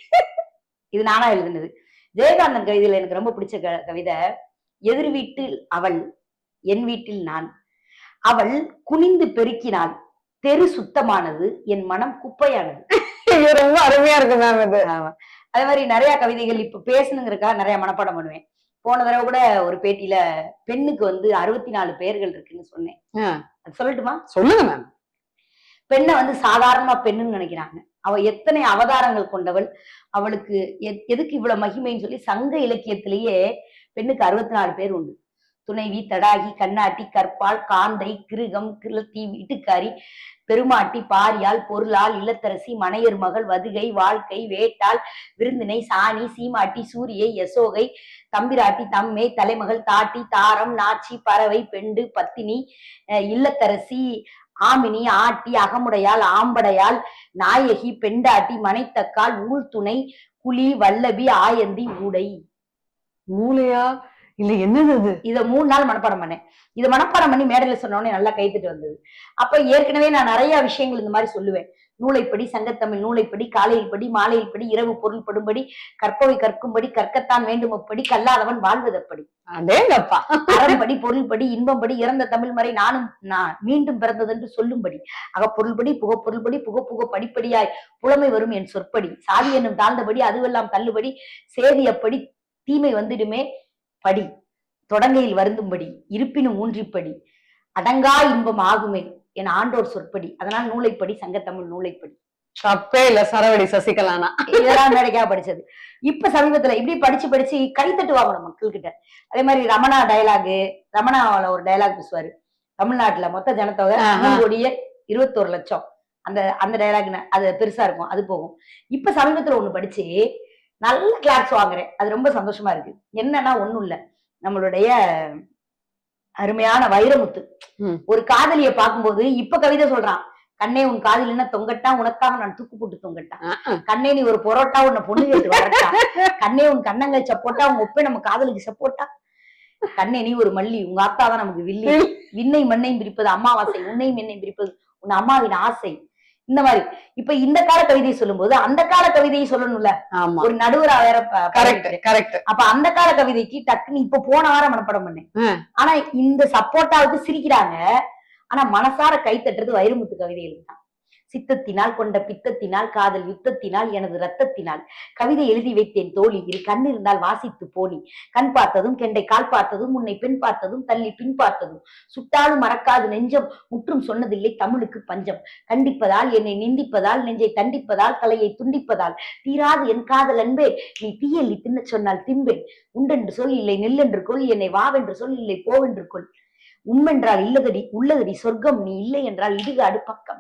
இது நானா எழுதினது ஜெயகாந்தன் கவிதையில எனக்கு ரொம்ப பிடிச்ச க- கவிதை எதிர் வீட்டில் அவள் என் வீட்டில் நான் அவள் குனிந்து பெருக்கினாள் தெரு சுத்தமானது என் மனம் குப்பையானது இது ரொம்ப அருமையா இருக்கு மேம் இது ஆமா. அதே மாதிரி நிறைய கவிதைகள் இப்ப பேசணுங்கிறதுக்காக நிறைய மனப்பாடம் பண்ணுவேன் போன தடவை கூட ஒரு பேட்டியில பெண்ணுக்கு வந்து அறுபத்தி நாலு பெயர்கள் இருக்குன்னு சொன்னேன் ஆ. அது சொல்லட்டுமா சொல்லுங்க மேம் பெண்ணை வந்து சாதாரணமா பெண்ணுன்னு நினைக்கிறாங்க அவ எத்தனை அவதாரங்கள் கொண்டவள் அவளுக்கு எ- எதுக்கு இவ்வளவு மகிமைன்னு சொல்லி சங்க இலக்கியத்திலேயே பெண்ணுக்கு அறுபத்தி நாலு பேர் உண்டு துணைவி தடாகி கண்ணாட்டி கற்பால் காந்தை கிருகம் கிளத்தி வீட்டுக்காரி பெருமாட்டி பாரியால் பொருளால் இல்லத்தரசி மனையர் மகள் வதுகை வாழ்க்கை வேட்டாள் விருந்தினை சாணி சீமாட்டி சூரியை யசோகை தம்பிராட்டி தம்மை தலைமகள் தாட்டி தாரம் நாச்சி பறவை பெண்டு பத்தினி அஹ் இல்லத்தரசி ஆமினி ஆட்டி அகமுடையாள் ஆம்படையாள் நாயகி பெண்டாட்டி மனைத்தக்கால் ஊழ்துணை குழி வல்லபி ஆயந்தி ஊடை மூளையா இல்ல என்னது அது இத மூணு நாள் மனப்பாடம் பண்ணேன் இத மனப்பாடம் பண்ணி மேடையில சொன்ன உடனே நல்லா கைத்துட்டு வந்தது அப்ப ஏற்கனவே நான் நிறைய விஷயங்கள் இந்த மாதிரி சொல்லுவேன் நூலைப்படி சங்கத்தமிழ் நூலைப்படி காலையில் படி மாலையில் படி இரவு பொருள் படும்படி கற்பவை கற்கும்படி கற்கத்தான் வேண்டும் அப்படி கல்லாதவன் வாழ்வதப்படி அதேங்கப்பா அறம்படி பொருள்படி இன்பம்படி இறந்த தமிழ் மறை நானும் நான் மீண்டும் பிறந்ததென்று சொல்லும்படி அகப்பொருள்படி புகப்பொருள்படி புக புக படிப்படியாய் புலமை வரும் என் சொற்படி சாதி என்னும் தாழ்ந்தபடி அதுவெல்லாம் தள்ளுபடி சேதி அப்படி தீமை வந்துடுமே படி தொடங்கையில் வருந்தும்படி இருப்பினும் ஊன்றிப்படி அடங்கா இன்பம் ஆகுமே என் ஆண்டோர் சொற்படி அதனால் நூலைப்படி சங்கத்தமிழ் நூலைப்படி தப்பே இல்ல சரவடி சசிகலானா இதெல்லாம் மேடைக்காக படிச்சது இப்ப சமீபத்துல இப்படி படிச்சு படிச்சு கைத்தட்டு வாங்கணும் மக்கள் கிட்ட அதே மாதிரி ரமணா டயலாகு ரமணாவில ஒரு டயலாக் பேசுவாரு தமிழ்நாட்டுல மொத்த ஜனத்தொகை ஆஹா. மூணு கோடியே இருபத்தோரு லட்சம் அந்த அந்த டயலாக் அது பெருசா இருக்கும் அது போகும் இப்ப சமீபத்துல ஒண்ணு படிச்சு நல்ல கிளாஸ் வாங்குறேன் அது ரொம்ப சந்தோஷமா இருக்கு என்னன்னா ஒண்ணும் இல்ல நம்மளுடைய அருமையான வைரமுத்து ம். ஒரு காதலிய பார்க்கும்போது இப்ப கவிதை சொல்றான் கண்ணே உன் காதல் என்ன தொங்கட்டா உனக்காக நான் தூக்கு போட்டு தொங்கட்டா கண்ணே நீ ஒரு பொரோட்டா உன்னை பொண்ணு கேட்டு வரட்டா கண்ணே உன் கண்ணங்கள் சப்போட்டா உங்க ஒப்பே நம்ம காதலுக்கு சப்போட்டா கண்ணே நீ ஒரு மல்லி உங்க அத்தா தான் நமக்கு வில்லி விண்ணை மண்ணையும் பிரிப்பது அம்மாவாசை உன்னையும் என்னையும் பிரிப்பது உன் அம்மாவின் ஆசை இந்த மாதிரி இப்ப இந்த கால கவிதையை சொல்லும்போது அந்த கால கவிதையை சொல்லணும்ல ஆமா ஒரு நடுவரா வேற ப- கரெக்ட் பாடிட்டு. கரெக்ட் அப்ப அந்த கால கவிதைக்கு டக்குன்னு இப்ப போன வாரம் மனப்படம் பண்ணேன் ம். ஆனா இந்த சப்போட்டாவுக்கு சிரிக்கிறாங்க ஆனா மனசார கை தட்டுறது வைரமுத்து கவிதைகளுக்கு தான் சித்தத்தினால் கொண்ட பித்தத்தினால் காதல் யுத்தத்தினால் எனது ரத்தத்தினால் கவிதை எழுதி வைத்தேன் தோழி இரு கண் இருந்தால் வாசித்து போனி கண் பார்த்ததும் கெண்டை கால் பார்த்ததும் உன்னை பெண் பார்த்ததும் தள்ளி பின் பார்த்ததும் சுட்டாலும் மறக்காது நெஞ்சம் முற்றும் சொன்னதில்லை தமிழுக்கு பஞ்சம் கண்டிப்பதால் என்னை நிந்திப்பதால் நெஞ்சை தண்டிப்பதால் தலையை துண்டிப்பதால் தீராது என் காதல் அன்பே நீ தீயல்லி தின்னச் சொன்னால் தின்பேன் உண்டென்று சொல் இல்லை நெல்லென்று கொள் என்னை வாவென்று சொல் இல்லை போவென்று கொள் உம்மென்றால் இல்லதடி உள்ளதடி சொர்க்கம் நீ இல்லை என்றால் இடுக அடுப்பக்கம்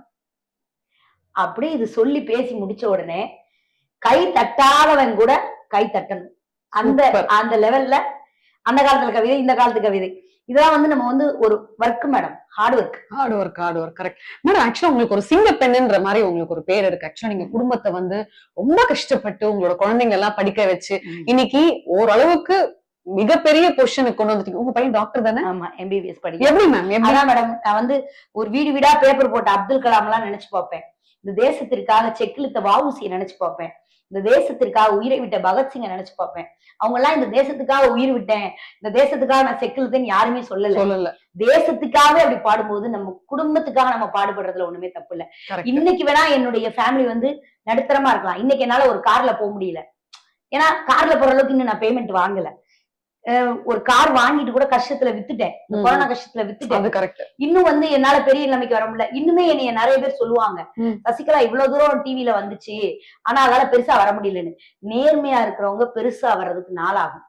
அப்படியே இது சொல்லி பேசி முடிச்ச உடனே கை தட்டாதவன் கூட கை தட்டணும் அந்த Super. அந்த லெவல்ல அந்த காலத்துல கவிதை இந்த காலத்து கவிதை இதெல்லாம் வந்து நம்ம வந்து ஒரு work madam hard work hard work hard work correct madam ஆக்சுவலா உங்களுக்கு ஒரு சிங்க பெண்ணுன்ற மாதிரி உங்களுக்கு ஒரு பேர் இருக்கு ஆக்சுவலா நீங்க குடும்பத்தை வந்து ரொம்ப கஷ்டப்பட்டு உங்களோட குழந்தைங்க எல்லாம் படிக்க வச்சு இன்னைக்கு ஓரளவுக்கு மிகப்பெரிய பொசிஷனுக்கு கொண்டு வந்துட்டீங்க உங்க பையன் டாக்டர் தானே ஆமா எம்பிபிஎஸ் படிக்க எப்படி மேம் எப்படி அதான் மேடம் நான் வந்து ஒரு வீடு வீடா பேப்பர் போட்ட அப்துல் கலாம் எல்லாம் நினைச்சு பார்ப்பேன் இந்த தேசத்திற்காக செக்கிழுத்த வாவுசியை நினைச்சு பார்ப்பேன் இந்த தேசத்திற்காக உயிரை விட்ட பகத்சிங்கை நினைச்சு பார்ப்பேன் அவங்க எல்லாம் இந்த தேசத்துக்காக உயிர் விட்டேன் இந்த தேசத்துக்காக நான் செக்கிழுத்தேன்னு யாருமே சொல்லல சொல்லல தேசத்துக்காக அப்படி பாடும்போது நம்ம குடும்பத்துக்காக நம்ம பாடுபடுறதுல ஒண்ணுமே தப்பு இல்ல கரெக்ட் இன்னைக்கு வேணா என்னுடைய ஃபேமிலி வந்து நடுத்தரமா இருக்கலாம் இன்னைக்கு என்னால ஒரு கார்ல போக முடியல ஏன்னா கார்ல போற அளவுக்கு இன்னும் நான் பேமெண்ட் வாங்கல அஹ் ஒரு கார் வாங்கிட்டு கூட கஷ்டத்துல வித்துட்டேன் இந்த ம். கொரோனா கஷ்டத்துல வித்துட்டேன் அது கரெக்ட் இன்னும் வந்து என்னால பெரிய நிலைமைக்கு வர முடியல இன்னுமே என்னைய நிறைய பேர் சொல்லுவாங்க ம். சசிகலா இவ்வளவு தூரம் டிவில வந்துச்சு ஆனா அதால பெருசா வர முடியலன்னு நேர்மையா இருக்கிறவங்க பெருசா வர்றதுக்கு நாளாகும்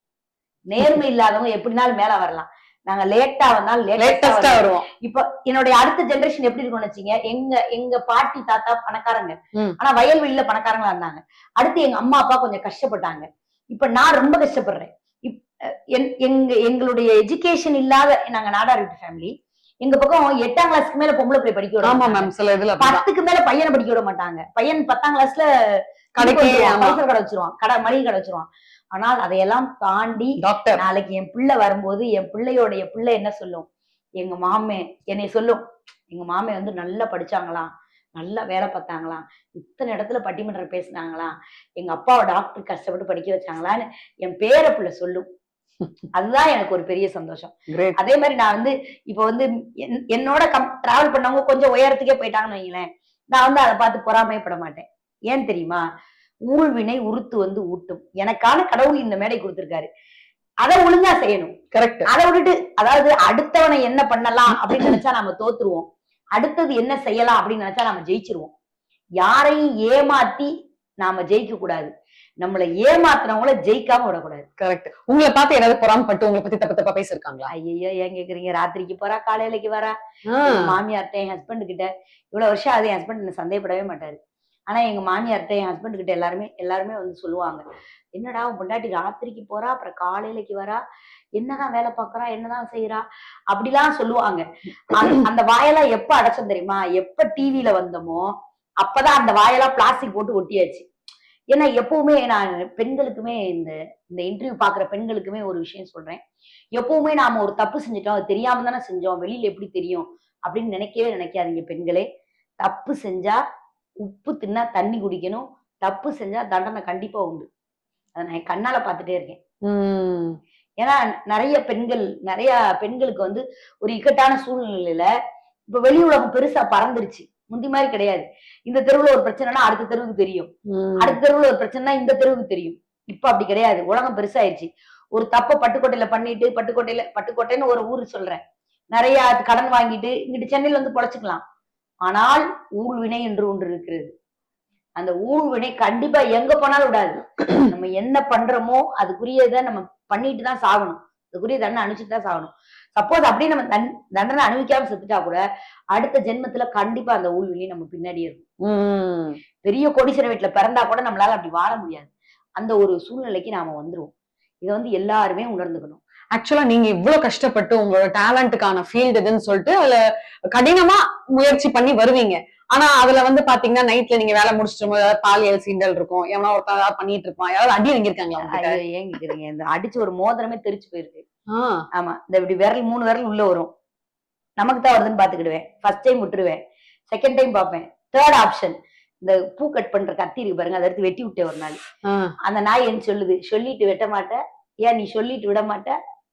நேர்மை இல்லாதவங்க எப்படினாலும் மேல வரலாம் நாங்க லேட்டா வந்தாலும் லேட்டஸ்டா லேட்டஸ்டா வருவோம் இப்ப என்னுடைய அடுத்த ஜெனரேஷன் எப்படி இருக்கும்னு வச்சீங்க எங்க எங்க பாட்டி தாத்தா பணக்காரங்க ம். ஆனா வயல்வெளியில பணக்காரங்களா இருந்தாங்க அடுத்து எங்க அம்மா அப்பா கொஞ்சம் கஷ்டப்பட்டாங்க இப்ப நான் ரொம்ப கஷ்டப்படுறேன் இப் அஹ் என்- எங்க எங்களுடைய எஜுகேஷன் இல்லாத நாங்க நாடார் வீட்டு ஃபேமிலி எங்க பக்கம் எட்டாம் கிளாஸ்க்கு மேல பொம்பளை பிள்ளை படிக்க விட ஆமா மாட்டாங்க. மேம் சில இதுல அப்படிதான். பத்துக்கு மேல பையனை படிக்க விட மாட்டாங்க பையன் பத்தாம் கிளாஸ்ல கடைக்கு, ஆமா. பலசர கடை வச்சிருவான் கடை மளிகை கடை வச்சிருவான் ஆனால் அதையெல்லாம் தாண்டி டாக்டர் நாளைக்கு என் பிள்ளை வரும்போது என் பிள்ளையோட என் பிள்ளை என்ன சொல்லும் எங்க மாமே என்னை சொல்லும் எங்க மாமே வந்து நல்லா படிச்சாங்களாம் நல்லா வேலை பார்த்தாங்களாம் இத்தனை இடத்துல பட்டிமன்றம் பேசினாங்களாம் எங்க அப்பாவை டாக்டர் கஷ்டப்பட்டு படிக்க வச்சாங்களான்னு என் பேர பிள்ளை சொல்லும் அதுதான் எனக்கு ஒரு பெரிய சந்தோஷம் கிரேட் அதே மாதிரி நான் வந்து இப்போ வந்து என்- என்னோட கம் டிராவல் பண்ணவங்க கொஞ்சம் உயரத்துக்கே போயிட்டாங்கன்னு வைங்களேன் நான் வந்து அதை பார்த்து பொறாமைப்பட மாட்டேன் ஏன் தெரியுமா ஊழ்வினை உருத்து வந்து ஊட்டும் எனக்கான கடவுள் இந்த மேடை கொடுத்திருக்காரு அதை ஒழுங்கா செய்யணும் கரெக்ட் அதை விட்டுட்டு அதாவது அடுத்தவனை என்ன பண்ணலாம் அப்படின்னு நினைச்சா நாம தோத்துருவோம் அடுத்தது என்ன செய்யலாம் அப்படின்னு நினைச்சா நாம ஜெயிச்சிருவோம் யாரையும் ஏமாத்தி நாம ஜெயிக்க கூடாது நம்மளை ஏமாத்துறவங்கள ஜெயிக்காம விடக்கூடாது கரெக்ட் உங்களை பார்த்து ஏதாவது பொறாமப்பட்டு உங்களை பத்தி தப்பு தப்பா பேசிருக்காங்களா ஐயோ ஏன் கேக்குறீங்க ராத்திரிக்கு போறா காலையிலக்கு வரா எங்க மாமியார்ட்ட என் ஹஸ்பண்ட் கிட்ட இவ்வளவு வருஷம் அது என் ஹஸ்பண்ட் என்ன சந்தேகப்படவே மாட்டாரு ஆனா எங்க மாமியார்ட்ட என் ஹஸ்பண்ட் கிட்ட எல்லாருமே எல்லாருமே வந்து சொல்லுவாங்க என்னடா உன் பொண்டாட்டி ராத்திரிக்கு போறா அப்புறம் காலையிலக்கு வரா என்னதான் வேலை பார்க்கறா என்னதான் செய்யறா அப்படிலாம் சொல்லுவாங்க அந்த- அந்த வாயெல்லாம் எப்ப அடைச்சோம் தெரியுமா எப்ப டிவில வந்தோமோ அப்பதான் அந்த வாயெல்லாம் பிளாஸ்டிக் போட்டு ஒட்டியாச்சு ஏன்னா எப்பவுமே நான் பெண்களுக்குமே இந்த இந்த இன்டர்வியூ பாக்குற பெண்களுக்குமே ஒரு விஷயம் சொல்றேன் எப்பவுமே நாம ஒரு தப்பு செஞ்சுட்டோம் அது தெரியாம தானே செஞ்சோம் வெளியில எப்படி தெரியும் அப்படின்னு நினைக்கவே நினைக்காதீங்க பெண்களே தப்பு செஞ்சா உப்பு தின்னா தண்ணி குடிக்கணும் தப்பு செஞ்சா தண்டனை கண்டிப்பா உண்டு அதை நான் என் கண்ணால பார்த்துட்டே இருக்கேன் உம் ஏன்னா நிறைய பெண்கள் நிறைய பெண்களுக்கு வந்து ஒரு இக்கட்டான சூழ்நிலையில இப்ப வெளி உலகம் பெருசா பறந்துருச்சு முந்தி மாதிரி கிடையாது இந்த தெருவுல ஒரு பிரச்சனைனா அடுத்த தெருவுக்கு தெரியும் உம் அடுத்த தெருவுல ஒரு பிரச்சனைனா இந்த தெருவுக்கு தெரியும் இப்ப அப்படி கிடையாது உலகம் பெருசாயிருச்சு ஒரு தப்ப பட்டுக்கோட்டையில பண்ணிட்டு பட்டுக்கோட்டையில பட்டுக்கோட்டைன்னு ஒரு ஊர் சொல்றேன் நிறைய கடன் வாங்கிட்டு இங்கிட்டு சென்னையில வந்து பொழைச்சுக்கலாம் ஆனால் ஊழ்வினை என்று ஒன்று இருக்கிறது அந்த ஊழ்வினை கண்டிப்பா எங்க போனாலும் விடாது நம்ம என்ன பண்றோமோ அதுக்குரியதை நம்ம பண்ணிட்டு தான் சாகணும் அதுக்குரிய தண்டனை அனுப்பிச்சுட்டு தான் சாகணும் சப்போஸ் அப்படியே நம்ம தன் தண்டனை அனுபவிக்காம செத்துட்டா கூட அடுத்த ஜென்மத்துல கண்டிப்பா அந்த ஊழ்வினை நம்ம பின்னாடியே இருக்கும் உம் பெரிய கோடீஸ்வர வீட்டுல பிறந்தா கூட நம்மளால அப்படி வாழ முடியாது அந்த ஒரு சூழ்நிலைக்கு நாம வந்துருவோம் இதை வந்து எல்லாருமே உணர்ந்துக்கணும் ஆக்சுவலா நீங்க இவ்வளவு கஷ்டப்பட்டு உங்களோட டேலண்ட்டுக்கான ஃபீல்டு இதுன்னு சொல்லிட்டு அதுல கடினமா முயற்சி பண்ணி வருவீங்க ஆனா அதுல வந்து பாத்தீங்கன்னா நைட்ல நீங்க வேலை முடிச்சிட்டு போது ஏதாவது பாலியல் சீண்டல் இருக்கும் எவனா ஒருத்தன் ஏதாவது பண்ணிட்டு இருப்பான் ஏதாவது அடி வாங்கியிருக்காங்களா உங்ககிட்ட? ஐயோ, ஏன் கேக்குறீங்க இந்த அடிச்சு ஒரு மோதிரமே தெரிச்சு போயிருக்கு ஆ, ஆமா இந்த இப்படி விரல் மூணு விரல் உள்ள வரும் நமக்கு தான் வருதுன்னு பாத்துக்கிடுவேன் ஃபர்ஸ்ட் டைம் விட்டுருவேன் செகண்ட் டைம் பார்ப்பேன் தேர்ட் ஆப்ஷன் இந்த பூ கட் பண்ற கத்தி இருக்கு பாருங்க அதை எடுத்து வெட்டி விட்டேன் ஒரு நாள் ஆ, அந்த நாய் என்ன சொல்லுது சொல்லிட்டு வெட்ட மாட்ட ஏன் நீ சொல்லிட்டு விட மாட்ட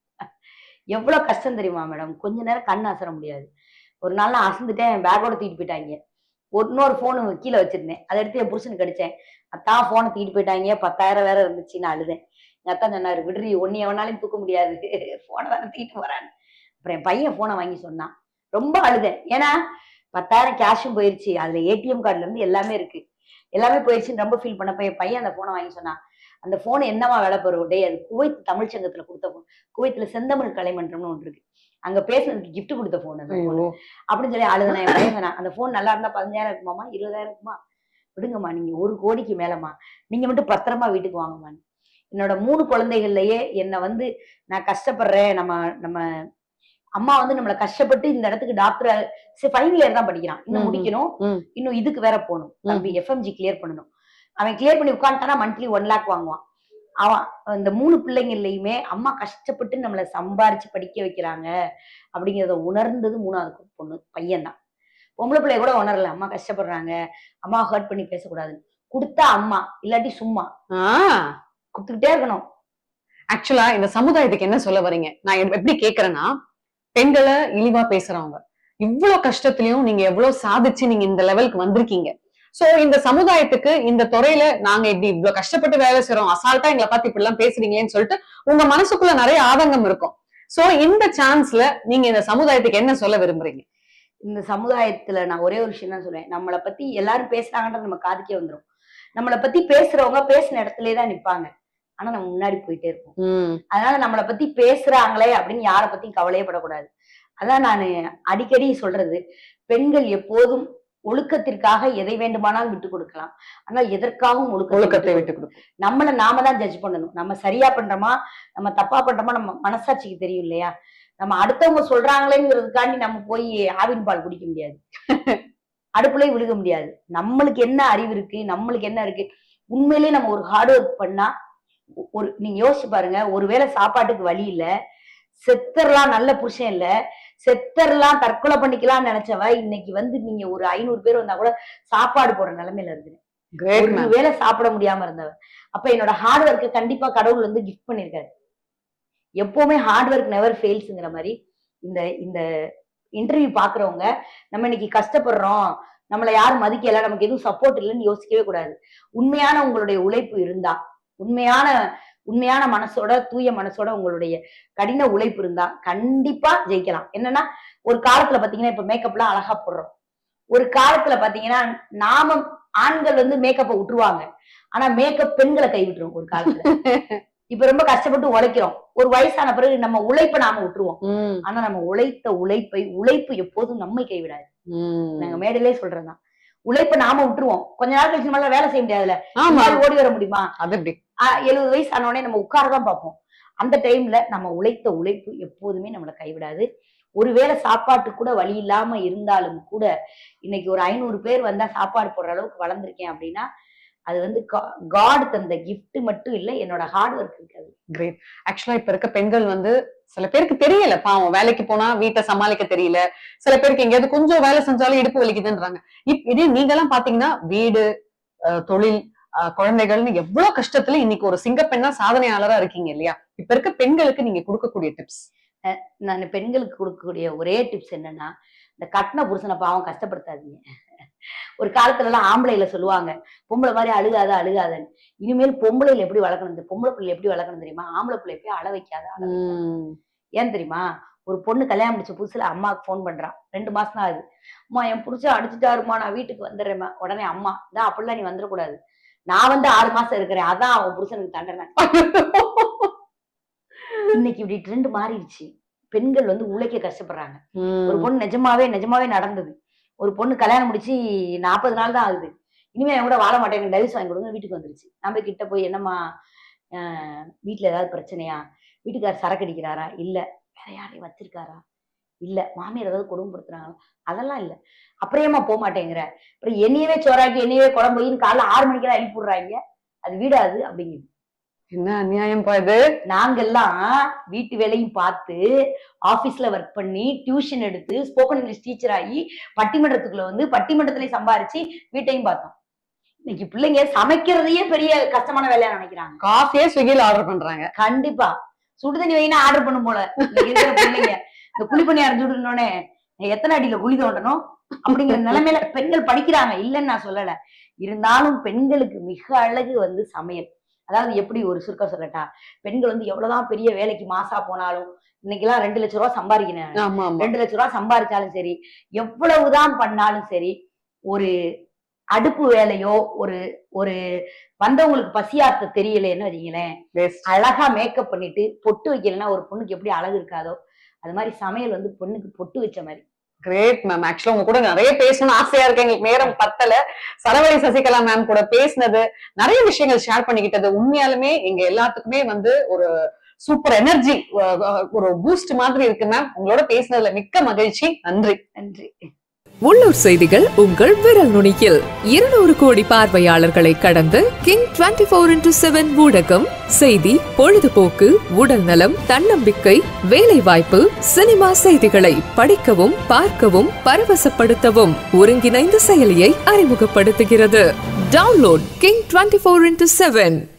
எவ்வளவு கஷ்டம் தெரியுமா மேடம் கொஞ்ச நேரம் கண் அசர முடியாது ஒரு நாள் நான் அசந்துட்டேன் பேக்கோட தூக்கிட்டு போயிட்டாங்க ஒரு இன்னொரு போனு கீழே வச்சிருந்தேன் அதை எடுத்து என் புருஷனுக்கு அடிச்சேன் அத்தான் போனை தூக்கிட்டு போயிட்டாங்க பத்தாயிரம் வேற இருந்துச்சு நான் அழுதேன் எங்க அத்தான் சொன்னாரு விடுறி ஒன்னு எவனாலையும் தூக்க முடியாது போனை தானே தூக்கிட்டு போறான்னு அப்புறம் என் பையன் போனை வாங்கி சொன்னான் ரொம்ப அழுதேன் ஏன்னா பத்தாயிரம் கேஷும் போயிருச்சு அதுல ஏடிஎம் கார்டுல இருந்து எல்லாமே இருக்கு எல்லாமே போயிருச்சுன்னு ரொம்ப ஃபீல் பண்ணப்ப என் பையன் அந்த போனை வாங்கி சொன்னான் அந்த போன் என்னவா வேலை பெறும் டேய் அது குவைத் தமிழ் சங்கத்துல கொடுத்த போன் குவைத்துல செந்தமிழ் கலைமன்றம்னு ஒன்று இருக்கு அங்க பேசுனதுக்கு gift கொடுத்த போன் அந்த phone. ஐயோ. அப்படின்னு சொல்லி அழுதுனா என் பையன் சொன்னான் அந்த போன் நல்லா இருந்தா பதினஞ்சாயிரம் இருக்குமாமா இருபதாயிரம் இருக்குமா விடுங்கம்மா நீங்க ஒரு கோடிக்கு மேலம்மா நீங்க மட்டும் பத்திரமா வீட்டுக்கு வாங்கம்மான்னு என்னோட மூணு குழந்தைகள்லயே என்னை வந்து நான் கஷ்டப்படுறேன் நம்ம நம்ம அம்மா வந்து நம்மளை கஷ்டப்பட்டு இந்த இடத்துக்கு டாக்டர் ஃபைனல் இயர் தான் படிக்கிறான் இன்னும் ம், ம். முடிக்கணும் ம். இன்னும் இதுக்கு வேற போகணும் தம்பி எஃப்எம்ஜி கிளியர் பண்ணணும் அவன் கிளியர் பண்ணி உட்காந்துட்டானா மந்த்லி ஒன் லேக் வாங்குவான் அவன் இந்த மூணு பிள்ளைங்கள்லயுமே அம்மா கஷ்டப்பட்டு நம்மளை சம்பாரிச்சு படிக்க வைக்கிறாங்க அப்படிங்கிறத உணர்ந்தது மூணாவது பொண்ணு பையன் தான் பொம்பளை பிள்ளைய கூட உணரல அம்மா கஷ்டப்படுறாங்க அம்மா ஹர்ட் பண்ணி பேசக்கூடாதுன்னு கொடுத்தா அம்மா இல்லாட்டி சும்மா கொடுத்துக்கிட்டே இருக்கணும் ஆக்சுவலா இந்த சமுதாயத்துக்கு என்ன சொல்ல வரீங்க நான் எப்~ எப்படி கேக்குறேன்னா பெண்களை இழிவா பேசுறவங்க இவ்வளவு கஷ்டத்துலயும் நீங்க எவ்வளவு சாதிச்சு நீங்க இந்த லெவலுக்கு வந்திருக்கீங்க சோ இந்த சமுதாயத்துக்கு இந்த துறையில நாங்க இப்படி இவ்வளவு கஷ்டப்பட்டு வேலை செய்றோம் அசால்ட்டா எங்களை பார்த்து இப்படி எல்லாம் பேசுறீங்களேன்னு சொல்லிட்டு உங்க மனசுக்குள்ள நிறைய ஆதங்கம் இருக்கும் சோ இந்த சான்ஸ்ல நீங்க இந்த சமுதாயத்துக்கு என்ன சொல்ல விரும்புறீங்க இந்த சமுதாயத்துல நான் ஒரே ஒரு விஷயம் தான் சொல்லுவேன் நம்மளை பத்தி எல்லாரும் பேசுறாங்கன்றது நம்ம காதுக்கே வந்துரும் நம்மளை பத்தி பேசுறவங்க பேசின இடத்துலயே தான் நிப்பாங்க ஆனா நம்ம முன்னாடி போயிட்டே இருப்போம் உம் அதனால நம்மளை பத்தி பேசுறாங்களே அப்படின்னு யாரை பத்தியும் கவலையே படக்கூடாது அதான் நான் அடிக்கடி சொல்றது பெண்கள் எப்போதும் ஒழுக்கத்திற்காக எதை வேண்டுமானாலும் விட்டு கொடுக்கலாம் ஆனால் எதற்காகவும் ஒழுக்கத்தை ஒழுக்கத்தை விட்டு விட்டு கொடுக்கும் நம்மள நாம தான் ஜட்ஜ் பண்ணணும் நம்ம சரியா பண்றோமா நம்ம தப்பா பண்றோமா நம்ம மனசாட்சிக்கு தெரியும் இல்லையா நம்ம அடுத்தவங்க சொல்றாங்களேங்கிறதுக்காண்டி நம்ம போய் ஆவின் பால் குடிக்க முடியாது அடுப்புலயே விழுக முடியாது நம்மளுக்கு என்ன அறிவு இருக்கு நம்மளுக்கு என்ன இருக்கு உண்மையிலேயே நம்ம ஒரு ஹார்ட் ஒர்க் பண்ணா ஒ- ஒரு நீங்க யோசிச்சு பாருங்க ஒருவேளை சாப்பாட்டுக்கு வழி இல்ல செத்தர்லாம் நல்ல புருஷன் இல்ல செத்தர்லாம் தற்கொலை பண்ணிக்கலாம்னு நினைச்சவ இன்னைக்கு வந்து நீங்க ஒரு ஐநூறு பேர் வந்தா கூட சாப்பாடு போடுற நிலைமையில இருக்கு கிரேட் ஒரு வேளை சாப்பிட முடியாம இருந்தவ அப்ப என்னோட ஹார்ட் ஒர்க்கை கண்டிப்பா கடவுள் வந்து கிஃப்ட் பண்ணிருக்காரு எப்பவுமே ஹார்ட் ஒர்க் நெவர் ஃபெயில்ஸ்ங்கிற மாதிரி இந்த இந்த இன்டர்வியூ பாக்குறவங்க நம்ம இன்னைக்கு கஷ்டப்படுறோம் நம்மளை யாரும் மதிக்கல நமக்கு எதுவும் சப்போர்ட் இல்லைன்னு யோசிக்கவே கூடாது உண்மையான உங்களுடைய உழைப்பு இருந்தா உண்மையான உண்மையான மனசோட தூய மனசோட உங்களுடைய கடின உழைப்பு இருந்தா கண்டிப்பா ஜெயிக்கலாம் என்னன்னா ஒரு காலத்துல பாத்தீங்கன்னா இப்ப மேக்கப்லாம் அழகா போடுறோம் ஒரு காலத்துல பாத்தீங்கன்னா நாம ஆண்கள் வந்து மேக்கப்பை விட்டுருவாங்க ஆனா மேக்கப் பெண்களை கைவிட்டுரும் ஒரு காலத்துல இப்ப ரொம்ப கஷ்டப்பட்டு உழைக்கிறோம் ஒரு வயசான பிறகு நம்ம உழைப்பை நாம விட்டுருவோம் உம் ஆனா நம்ம உழைத்த உழைப்பை உழைப்பு எப்போதும் நம்மை கைவிடாது உம் நாங்க மேடையிலே சொல்றதுதான் உழைப்பை நாம விட்டுருவோம் கொஞ்ச நாள் கழிச்சு நம்மளால வேலை செய்ய முடியாதுல்ல ஆமா முன்னாடி ஓடி வர முடியுமா அது எப்படி ஆஹ் எழுபது வயசு ஆன உடனே நம்ம உட்காரதான் பார்ப்போம் அந்த டைம்ல நம்ம உழைத்த உழைப்பு எப்போதுமே நம்மளை கைவிடாது ஒருவேளை சாப்பாட்டுக்கு கூட வழி இல்லாம இருந்தாலும் கூட இன்னைக்கு ஒரு ஐநூறு பேர் வந்தா சாப்பாடு போடுற அளவுக்கு வளர்ந்துருக்கேன் அப்படின்னா அது வந்து காட் தந்த gift மட்டும் இல்ல என்னோட ஹார்ட் ஒர்க் இருக்காது கிரேட் ஆக்சுவலா இப்ப இருக்க பெண்கள் வந்து சில பேருக்கு தெரியல பாவம் வேலைக்கு போனா வீட்டை சமாளிக்க தெரியல சில பேருக்கு எங்கேயாவது கொஞ்சம் வேலை செஞ்சாலும் இடுப்பு வலிக்குதுன்றாங்க இப் இதே நீங்க எல்லாம் பாத்தீங்கன்னா வீடு அஹ், தொழில் அஹ், குழந்தைகள்னு எவ்வளவு கஷ்டத்துல இன்னைக்கு ஒரு சிங்கப்பெண்ணா சாதனையாளரா இருக்கீங்க இல்லையா இப்ப இருக்க பெண்களுக்கு நீங்க கொடுக்கக்கூடிய டிப்ஸ் நான் பெண்களுக்கு கொடுக்கக்கூடிய ஒரே டிப்ஸ் என்னன்னா இந்த கட்டின புருஷனை பாவம் கஷ்டப்படுத்தாதீங்க ஒரு காலத்துல எல்லாம் ஆம்பளைல சொல்லுவாங்க பொம்பளை மாதிரி அழுகாத அழுகாதன்னு இனிமேல் பொம்பளைல எப்படி வளர்க்கணும் இந்த பொம்பளை பிள்ளை எப்படி வளர்க்கணும் தெரியுமா ஆம்பளை பிள்ளை எப்படி அழ வைக்காத அழ வைக்காத. ஏன் தெரியுமா ஒரு பொண்ணு கல்யாணம் முடிச்ச புதுசுல அம்மாவுக்கு ஃபோன் பண்றான் ரெண்டு மாசம் தான் ஆகுது அம்மா என் புருஷன் அடிச்சுட்டாருமா நான் வீட்டுக்கு வந்துடுறேம்மா உடனே அம்மா தான் அப்படிலாம் நீ வந்துடக்கூடாது நான் வந்து ஆறு மாசம் இருக்கிறேன் அதான் அவன் புருஷனுக்கு தண்டனை இன்னைக்கு இப்படி ட்ரெண்ட் மாறிடுச்சு பெண்கள் வந்து உழைக்க கஷ்டப்படுறாங்க ஒரு பொண்ணு நிஜமாவே நிஜமாவே நடந்தது ஒரு பொண்ணு கல்யாணம் முடிச்சு நாற்பது நாள் தான் ஆகுது இனிமே என் கூட வாழ மாட்டேன் எனக்கு டைவர்ஸ் வாங்கி கொடுங்க வீட்டுக்கு வந்துருச்சு நம்ம கிட்ட போய் என்னம்மா ஆஹ் வீட்ல ஏதாவது பிரச்சனையா வீட்டுக்காரர் சரக்கு அடிக்கிறாரா இல்ல வேற யாரையும் வச்சிருக்காரா இல்ல மாமியார் ஏதாவது கொடுமைப்படுத்துறாங்களா அதெல்லாம் இல்ல அப்புறமா போக மாட்டேங்கிற அப்புறம் என்னையவே சோறாக்கி என்னையவே குழம்புன்னு காலைல ஆறு மணிக்கெல்லாம் எழுப்பி விடுறாங்க அது வீடாது அப்படிங்குது என்ன அநியாயம் பா இது நாங்கெல்லாம் வீட்டு வேலையும் பார்த்து ஆபீஸ்ல ஒர்க் பண்ணி டியூஷன் எடுத்து ஸ்போக்கன் இங்கிலீஷ் டீச்சர் ஆகி பட்டிமன்றத்துக்குள்ள வந்து பட்டிமன்றத்திலே சம்பாரிச்சு வீட்டையும் பார்த்தோம் இன்னைக்கு பிள்ளைங்க சமைக்கிறதையே பெரிய கஷ்டமான வேலையா நினைக்கிறாங்க காஃபியே ஸ்விக்கில ஆர்டர் பண்றாங்க கண்டிப்பா சுடு தண்ணி வைனா ஆர்டர் பண்ணும் போல இன்னைக்கு இருக்கிற பிள்ளைங்க இந்த குழி பண்ணி அரைஞ்சுடனே எத்தனை அடியில குழி தோண்டணும் அப்படிங்கிற நிலைமையில பெண்கள் படிக்கிறாங்க இல்லைன்னு நான் சொல்லல இருந்தாலும் பெண்களுக்கு மிக அழகு வந்து சமையல் அதாவது எப்படி ஒரு சுருக்கம் சொல்லட்டா பெண்கள் வந்து எவ்வளவுதான் பெரிய வேலைக்கு மாசா போனாலும் இன்னைக்கெல்லாம் ரெண்டு லட்ச ரூபா சம்பாதிக்கணும் ஆமா ஆமா ரெண்டு லட்ச ரூபா சம்பாதிச்சாலும் சரி எவ்வளவுதான் பண்ணாலும் சரி ஒரு அடுப்பு வேலையோ ஒரு ஒரு வந்தவங்களுக்கு பசியாத்த தெரியலன்னு வச்சுங்களேன் Best. அழகா மேக்கப் பண்ணிட்டு பொட்டு வைக்கலைன்னா ஒரு பொண்ணுக்கு எப்படி அழகு இருக்காதோ அது மாதிரி சமையல் வந்து பொண்ணுக்கு பொட்டு வச்ச மாதிரி கிரேட் மேம் ஆக்சுவலா உங்க கூட நிறைய பேசணும்னு ஆசையா இருக்கு எங்களுக்கு நேரம் பத்தல சரவணி சசிகலா மேம் கூட பேசினது நிறைய விஷயங்கள் ஷேர் பண்ணிக்கிட்டது உண்மையாலுமே எங்க எல்லாத்துக்குமே வந்து ஒரு சூப்பர் எனர்ஜி ஒரு பூஸ்ட் மாதிரி இருக்கு மேம் உங்களோட பேசினதுல மிக்க மகிழ்ச்சி நன்றி நன்றி உள்ளூர் செய்திகள் உங்கள் விரல் நுனியில் இருநூறு கோடி பார்வையாளர்களை கடந்து King twenty four into seven ஊடகம் செய்தி பொழுதுபோக்கு உடல் நலம் தன்னம்பிக்கை வேலை வாய்ப்பு சினிமா செய்திகளை படிக்கவும் பார்க்கவும் பரவசப்படுத்தவும் ஒருங்கிணைந்த செயலியை அறிமுகப்படுத்துகிறது download King twenty four into seven